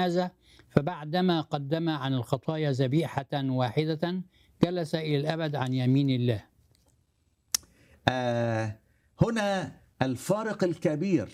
هذا فبعدما قدم عن الخطايا ذبيحة واحدة جلس إلى الأبد عن يمين الله آه هنا الفارق الكبير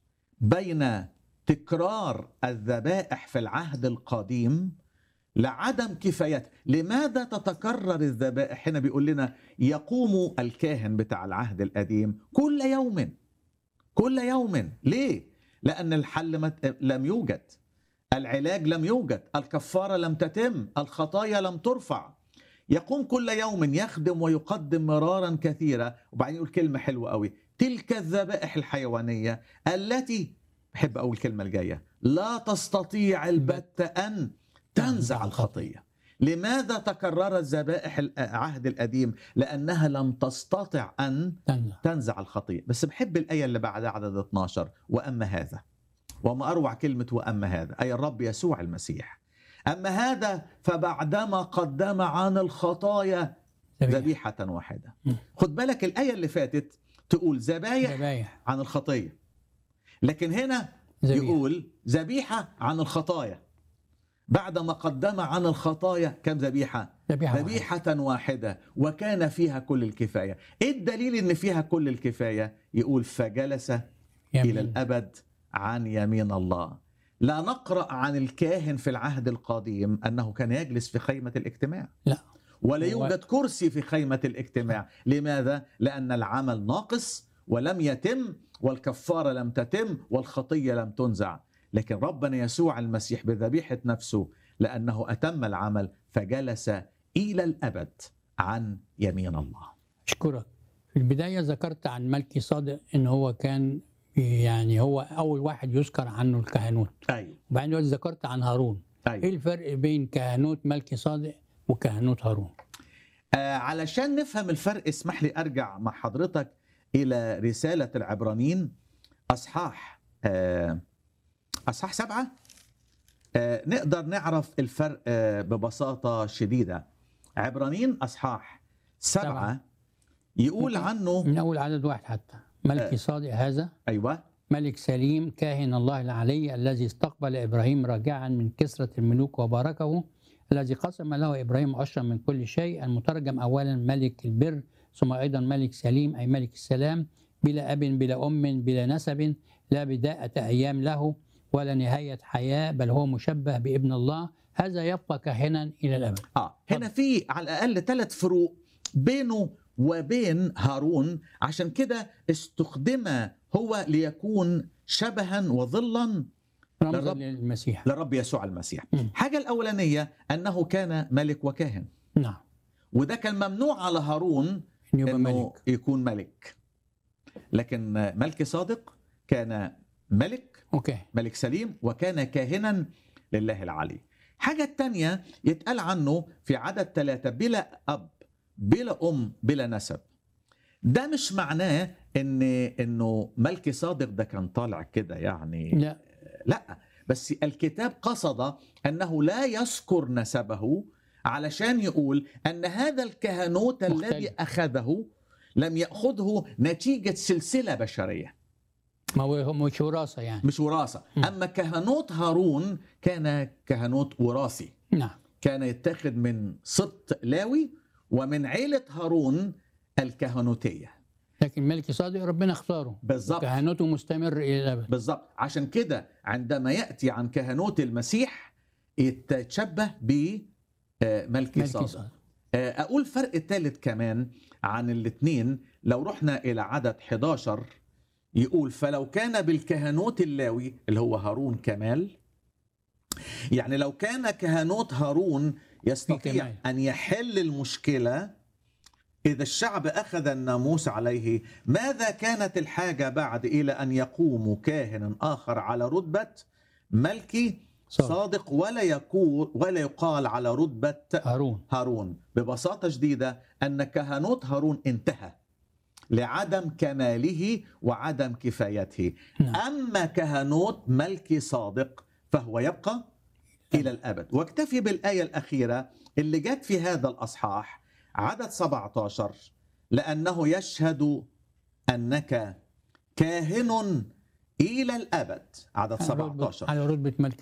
بين تكرار الذبائح في العهد القديم لعدم كفايته لماذا تتكرر الذبائح هنا بيقول لنا يقوم الكاهن بتاع العهد القديم كل يوم كل يوم ليه لأن الحل مت- لم يوجد العلاج لم يوجد الكفارة لم تتم الخطايا لم ترفع يقوم كل يوم يخدم ويقدم مرارا كثيرة وبعدين يقول كلمة حلوة قوي تلك الذبائح الحيوانية التي بحب أقول الكلمة الجاية لا تستطيع البتة أن تنزع الخطية لماذا تكررت ذبائح العهد القديم لأنها لم تستطع أن تنزع تنزع الخطية بس بحب الآية اللي بعدها عدد 12 وأما هذا وما أروع كلمة وأما هذا أي الرب يسوع المسيح أما هذا فبعدما قدم عن الخطايا ذبيحة. ذبيحة واحدة مم. خد بالك الآية اللي فاتت تقول ذبايح ذبايح عن الخطية لكن هنا ذبيحة. يقول ذبيحة عن الخطايا بعدما قدم عن الخطايا كم ذبيحة ذبيحة واحدة. ذبيحة واحدة وكان فيها كل الكفاية إيه الدليل إن فيها كل الكفاية يقول فجلس يمين. إلى الأبد عن يمين الله لا نقرأ عن الكاهن في العهد القديم أنه كان يجلس في خيمة الاجتماع لا ولا هو- يوجد كرسي في خيمة الاجتماع لماذا؟ لأن العمل ناقص ولم يتم والكفارة لم تتم والخطية لم تنزع لكن ربنا يسوع المسيح بذبيحة نفسه لأنه أتم العمل فجلس إلى الأبد عن يمين الله أشكرك في البداية ذكرت عن ملكي صادق إن هو كان يعني هو أول واحد يذكر عنه الكهنوت أيوه وبعدين دلوقتي ذكرت عن هارون إيه أيوه الفرق بين كهنوت ملكي صادق وكهنوت هارون آه علشان نفهم الفرق اسمح لي أرجع مع حضرتك إلى رسالة العبرانيين أصحاح آه أصحاح سبعة آه نقدر نعرف الفرق آه ببساطة شديدة عبرانيين أصحاح سبعة سبعة. يقول ممكن. عنه من أول عدد واحد حتى ملكي صادق هذا أيوة ملك سليم كاهن الله العلي الذي استقبل ابراهيم راجعا من كسرة الملوك وباركه الذي قسم له ابراهيم عشرا من كل شيء المترجم اولا ملك البر ثم ايضا ملك سليم اي ملك السلام بلا اب بلا ام بلا نسب لا بداءة ايام له ولا نهاية حياة بل هو مشبه بابن الله هذا يبقى كاهنا الى الابد آه هنا في على الأقل ثلاث فروق بينه وبين هارون عشان كده استخدم هو ليكون شبها وظلا رمزا للرب. للمسيح لرب يسوع المسيح مم. حاجة الأولانية أنه كان ملك وكاهن نعم وده كان ممنوع على هارون إن يبقى أنه ملك يكون ملك لكن ملك صادق كان ملك اوكي ملك سليم وكان كاهنا لله العلي حاجة التانية يتقال عنه في عدد ثلاثة بلا أب بلا أم بلا نسب ده مش معناه ان انه ملكي صادق ده كان طالع كده يعني لا لا بس الكتاب قصد انه لا يذكر نسبه علشان يقول ان هذا الكهنوت مختلف. الذي اخذه لم ياخذه نتيجه سلسله بشريه ما هو مش وراثة يعني مش وراثه م. اما كهنوت هارون كان كهنوت وراثي نعم كان يتخذ من سبط لاوي ومن عيله هارون الكهنوتيه لكن ملك صادق ربنا اختاره بالظبط كهنوته مستمر الى الابد بالظبط عشان كده عندما ياتي عن كهنوت المسيح يتشبه بملكي ملكي صادق صادق آه، اقول فرق ثالث كمان عن الاثنين لو رحنا الى عدد 11 يقول فلو كان بالكهنوت اللاوي اللي هو هارون كمال يعني لو كان كهنوت هارون يستطيع كمال. ان يحل المشكله اذا الشعب اخذ الناموس عليه ماذا كانت الحاجه بعد الى ان يقوم كاهن اخر على رتبه ملكي صادق. صادق ولا يكون ولا يقال على رتبه هارون هارون ببساطة شديدة أن كهنوت هارون انتهى لعدم كماله وعدم كفايته نعم. أما كهنوت ملكي صادق فهو يبقى إلى الأبد واكتفي بالآية الأخيرة اللي جت في هذا الأصحاح عدد 17 لأنه يشهد أنك كاهن إلى الأبد عدد على رتبة- 17 على رتبة ملك